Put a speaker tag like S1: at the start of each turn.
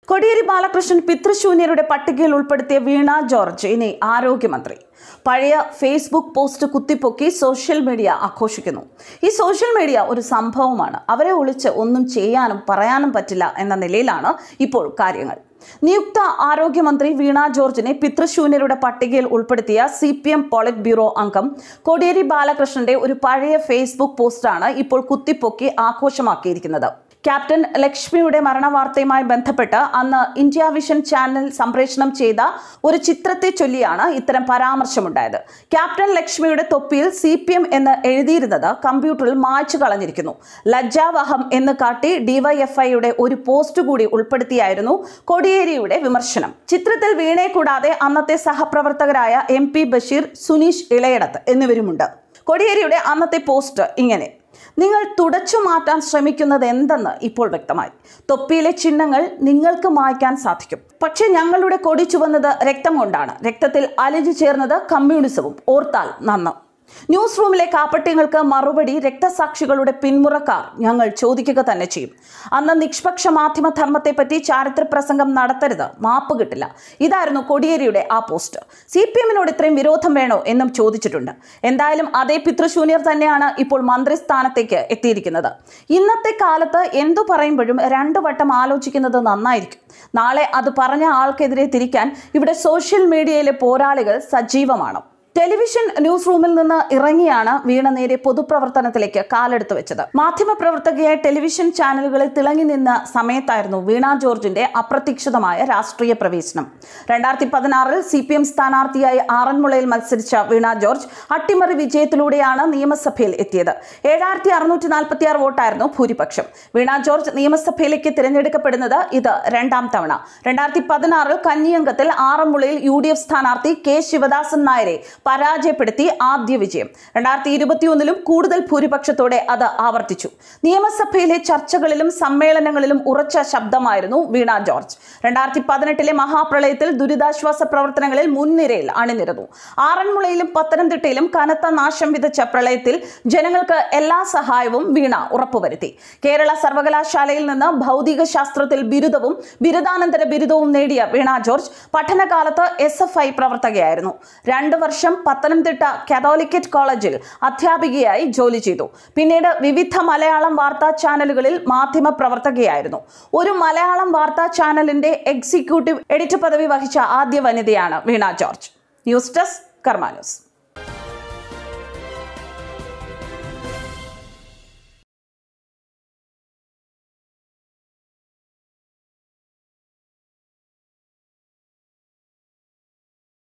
S1: കോടിയേരി ബാലകൃഷ്ണൻ പിതൃശൂന്യരുടെ പട്ടികയിൽ ഉൾപ്പെടുത്തിയ വീണ ജോർജ് ഇനി ആരോഗ്യമന്ത്രി പഴയ ഫേസ്ബുക്ക് പോസ്റ്റ് കുത്തിപ്പൊക്കി സോഷ്യൽ മീഡിയ ആഘോഷിക്കുന്നു ഈ സോഷ്യൽ മീഡിയ ഒരു സംഭവമാണ് അവരെ ഒളിച്ച് ഒന്നും ചെയ്യാനും പറയാനും പറ്റില്ല എന്ന നിലയിലാണ് ഇപ്പോൾ കാര്യങ്ങൾ നിയുക്ത ആരോഗ്യമന്ത്രി വീണ ജോർജിനെ പിതൃശൂന്യരുടെ പട്ടികയിൽ ഉൾപ്പെടുത്തിയ C P M politburo അംഗം കോടിയേരി ബാലകൃഷ്ണന്റെ ഒരു പഴയ ഫേസ്ബുക്ക് പോസ്റ്റാണ് ഇപ്പോൾ കുത്തിപ്പൊക്കി ആഘോഷമാക്കിയിരിക്കുന്നത് ക്യാപ്റ്റൻ ലക്ഷ്മിയുടെ മരണവാർത്തയുമായി ബന്ധപ്പെട്ട് അന്ന് ഇന്ത്യ വിഷൻ ചാനൽ സംപ്രേഷണം ചെയ്ത ഒരു ചിത്രത്തെ ചൊല്ലിയാണ് ഇത്തരം പരാമർശമുണ്ടായത് ക്യാപ്റ്റൻ ലക്ഷ്മിയുടെ തൊപ്പിയിൽ സി പി എം എന്ന് എഴുതിയിരുന്നത് കമ്പ്യൂട്ടറിൽ മായ്ച്ചു കളഞ്ഞിരിക്കുന്നു ലജ്ജാവഹം എന്ന് കാട്ടി ഡിവൈഎഫ്ഐയുടെ ഒരു പോസ്റ്റ് കൂടി ഉൾപ്പെടുത്തിയായിരുന്നു കോടിയേരിയുടെ വിമർശനം ചിത്രത്തിൽ വീണയെ കൂടാതെ അന്നത്തെ സഹപ്രവർത്തകരായ എം പി ബഷീർ സുനീഷ് ഇളയടത്ത് എന്നിവരുമുണ്ട് കോടിയേരിയുടെ അന്നത്തെ പോസ്റ്റ് ഇങ്ങനെ നിങ്ങൾ തുടച്ചു മാറ്റാൻ ശ്രമിക്കുന്നത് എന്തെന്ന് ഇപ്പോൾ വ്യക്തമായി തൊപ്പിയിലെ ചിഹ്നങ്ങൾ നിങ്ങൾക്ക് മായ്ക്കാൻ സാധിക്കും പക്ഷേ ഞങ്ങളുടെ കൊടി ചുവന്നത് രക്തം കൊണ്ടാണ് രക്തത്തിൽ അലിഞ്ഞു ചേർന്നത് കമ്മ്യൂണിസവും ഓർത്താൽ നന്ന് ന്യൂസ് റൂമിലെ കാപ്പട്യങ്ങൾക്ക് മറുപടി രക്തസാക്ഷികളുടെ പിന്മുറക്കാർ ഞങ്ങൾ ചോദിക്കുക തന്നെ ചെയ്യും അന്ന് നിഷ്പക്ഷ മാധ്യമ ധർമ്മത്തെപ്പറ്റി ചാരിത്ര പ്രസംഗം നടത്തരുത് മാപ്പ് കിട്ടില്ല ഇതായിരുന്നു കോടിയേരിയുടെ ആ പോസ്റ്റ് സി പി എമ്മിനോട് ഇത്രയും വിരോധം വേണോ എന്നും ചോദിച്ചിട്ടുണ്ട് എന്തായാലും അതേ പിതൃശൂന്യർ തന്നെയാണ് ഇപ്പോൾ മന്ത്രിസ്ഥാനത്തേക്ക് എത്തിയിരിക്കുന്നത് ഇന്നത്തെ കാലത്ത് എന്തു പറയുമ്പോഴും രണ്ടു വട്ടം ആലോചിക്കുന്നത് നന്നായിരിക്കും നാളെ അത് പറഞ്ഞ ആൾക്കെതിരെ തിരിക്കാൻ ഇവിടെ സോഷ്യൽ മീഡിയയിലെ പോരാളികൾ സജീവമാണ് ടെലിവിഷൻ ന്യൂസ് റൂമിൽ നിന്ന് ഇറങ്ങിയാണ് വീണ നേരെ പൊതുപ്രവർത്തനത്തിലേക്ക് കാലെടുത്ത് വെച്ചത് മാധ്യമപ്രവർത്തകയായ ടെലിവിഷൻ ചാനലുകളിൽ തിളങ്ങി നിന്ന സമയത്തായിരുന്നു വീണ ജോർജിന്റെ അപ്രതീക്ഷിതമായ രാഷ്ട്രീയ പ്രവേശനം രണ്ടായിരത്തി പതിനാറിൽ സി പി എം സ്ഥാനാർത്ഥിയായി ആറന്മുളയിൽ മത്സരിച്ച വീണ ജോർജ് അട്ടിമറി വിജയത്തിലൂടെയാണ് നിയമസഭയിൽ എത്തിയത് ഏഴായിരത്തി അറുന്നൂറ്റി നാൽപ്പത്തി ആറ് വോട്ടായിരുന്നു ഭൂരിപക്ഷം വീണ ജോർജ് നിയമസഭയിലേക്ക് തിരഞ്ഞെടുക്കപ്പെടുന്നത് ഇത് രണ്ടാം തവണ രണ്ടായിരത്തി പതിനാറിൽ കന്നിയംഗത്തിൽ ആറന്മുളയിൽ യു ഡി എഫ് സ്ഥാനാർത്ഥി കെ ശിവദാസൻ നായരെ പരാജയപ്പെടുത്തി ആദ്യ വിജയം രണ്ടായിരത്തി ഇരുപത്തിയൊന്നിലും കൂടുതൽ ഭൂരിപക്ഷത്തോടെ അത് ആവർത്തിച്ചു നിയമസഭയിലെ ചർച്ചകളിലും സമ്മേളനങ്ങളിലും ഉറച്ച ശബ്ദമായിരുന്നു വീണ ജോർജ് രണ്ടായിരത്തി പതിനെട്ടിലെ മഹാപ്രളയത്തിൽ ദുരിതാശ്വാസ പ്രവർത്തനങ്ങളിൽ മുൻനിരയിൽ അണിനിരന്നു ആറന്മുളയിലും പത്തനംതിട്ടയിലും കനത്ത നാശം വിതച്ച പ്രളയത്തിൽ ജനങ്ങൾക്ക് എല്ലാ സഹായവും വീണ ഉറപ്പുവരുത്തി കേരള സർവകലാശാലയിൽ നിന്ന് ഭൗതിക ശാസ്ത്രത്തിൽ ബിരുദവും ബിരുദാനന്തര ബിരുദവും നേടിയ വീണ ജോർജ് പഠനകാലത്ത് എസ് എഫ് ഐ പ്രവർത്തകയായിരുന്നു രണ്ടു വർഷം പത്തനംതിട്ട കാതോലിക്കറ്റ് കോളേജിൽ അധ്യാപികയായി ജോലി ചെയ്തു പിന്നീട് വിവിധ മലയാളം വാർത്താ ചാനലുകളിൽ മാധ്യമ പ്രവർത്തകയായിരുന്നു ഒരു മലയാളം വാർത്താ ചാനലിന്റെ എക്സിക്യൂട്ടീവ് എഡിറ്റർ പദവി വഹിച്ച ആദ്യ വനിതയാണ് Veena George news desk Karma news